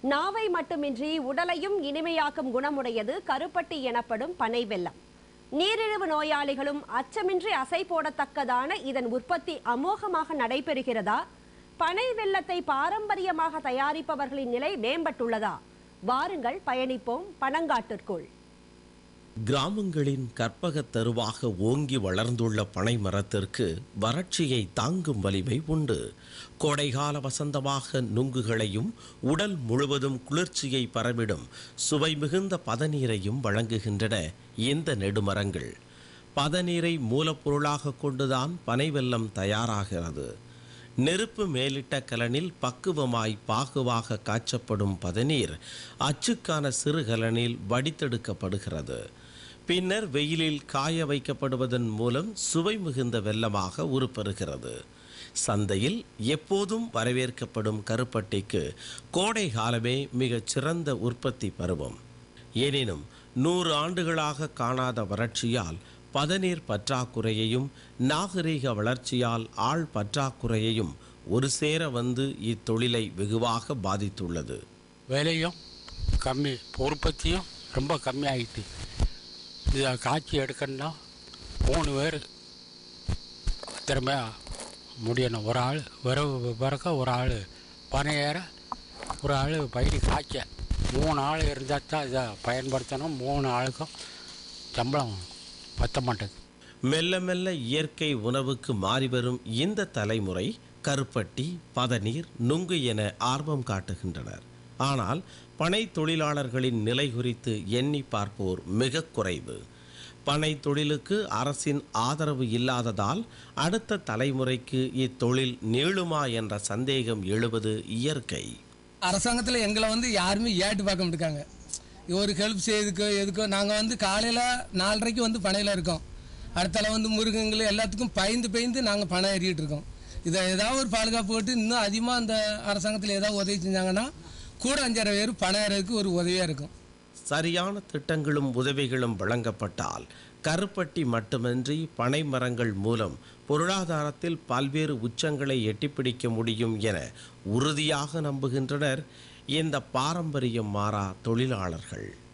நாவை மட்டுமின்றி உடலையும் இனிமையாக்கும் குணமுடையது கருப்பட்டி எனப்படும் பனை வெல்லம் நீரிழிவு நோயாளிகளும் அச்சமின்றி அசை போடத்தக்கதான இதன் உற்பத்தி அமோகமாக நடைபெறுகிறதா பனை வெல்லத்தை பாரம்பரியமாக தயாரிப்பவர்களின் நிலை மேம்பட்டுள்ளதா வாருங்கள் பயணிப்போம் பனங்காட்டிற்குள் கிராமங்களின் கற்பகத் தருவாக ஓங்கி வளர்ந்துள்ள பனை மரத்திற்கு வறட்சியை தாங்கும் வலிமை உண்டு கோடைகால வசந்தமாக நுங்குகளையும் உடல் முழுவதும் குளிர்ச்சியை பரவிடும் சுவை மிகுந்த பதநீரையும் வழங்குகின்றன இந்த நெடுமரங்கள் பதநீரை மூலப்பொருளாக கொண்டுதான் பனை வெல்லம் தயாராகிறது நெருப்பு மேலிட்ட கலனில் பக்குவமாய் பாகுவாக காய்ச்சப்படும் பதநீர் அச்சுக்கான சிறு கலனில் வடித்தெடுக்கப்படுகிறது பின்னர் வெயிலில் காய வைக்கப்படுவதன் மூலம் சுவை மிகுந்த வெல்லமாக உருப்பெறுகிறது சந்தையில் எப்போதும் வரவேற்கப்படும் கருப்பட்டிக்கு கோடை காலமே மிகச் சிறந்த உற்பத்தி பருவம் எனினும் நூறு ஆண்டுகளாக காணாத வறட்சியால் பதநீர் பற்றாக்குறையையும் நாகரீக வளர்ச்சியால் ஆள் பற்றாக்குறையையும் ஒரு சேர வந்து இத்தொழிலை வெகுவாக பாதித்துள்ளது விலையும் கம்மி உற்பத்தியும் ரொம்ப கம்மியாகிட்டு இதை காய்ச்சி எடுக்கணும்னா மூணு பேர் திறமையாக முடியணும் ஒரு ஆள் விரவு பிறக்க ஒரு ஆள் பனை ஏற ஒரு ஆள் பயிர் காய்ச்ச மூணு ஆள் இருந்தால் தான் இதை பயன்படுத்தணும் மூணு ஆளுக்கும் சம்பளம் பத்த மாட்டேங்குது மெல்ல மெல்ல இயற்கை உணவுக்கு மாறிவரும் இந்த தலைமுறை கருப்பட்டி பதநீர் நுங்கு என ஆர்வம் காட்டுகின்றனர் ஆனால் பனை தொழிலாளர்களின் நிலை குறித்து எண்ணி பார்ப்போர் மிக குறைவு பனை தொழிலுக்கு அரசின் ஆதரவு இல்லாததால் அடுத்த தலைமுறைக்கு இத்தொழில் நீளுமா என்ற சந்தேகம் எழுவது இயற்கை அரசாங்கத்தில் எங்களை வந்து யாருமே ஏட்டு பார்க்க மாட்டாங்க ஒரு ஹெல்ப் செய்யறதுக்கோ எதுக்கோ நாங்கள் வந்து காலையில் நாலரைக்கு வந்து பனையில் இருக்கோம் அடுத்தால வந்து முருகங்கள் எல்லாத்துக்கும் பயந்து பயந்து நாங்கள் பணம் ஏறிக்கிட்டு இருக்கோம் இதை ஏதாவது ஒரு பாதுகாப்பு போட்டு இன்னும் அதிகமாக அந்த அரசாங்கத்தில் ஏதாவது உதவி செஞ்சாங்கன்னா கூட அஞ்சாறு பேர் பணம் ஏறதுக்கு ஒரு உதவியாக இருக்கும் சரியான திட்டங்களும் உதவிகளும் வழங்கப்பட்டால் கருப்பட்டி மட்டுமின்றி பனை மரங்கள் மூலம் பொருளாதாரத்தில் பல்வேறு உச்சங்களை எட்டிப்பிடிக்க முடியும் என உறுதியாக நம்புகின்றனர் இந்த பாரம்பரியம் மாறா தொழிலாளர்கள்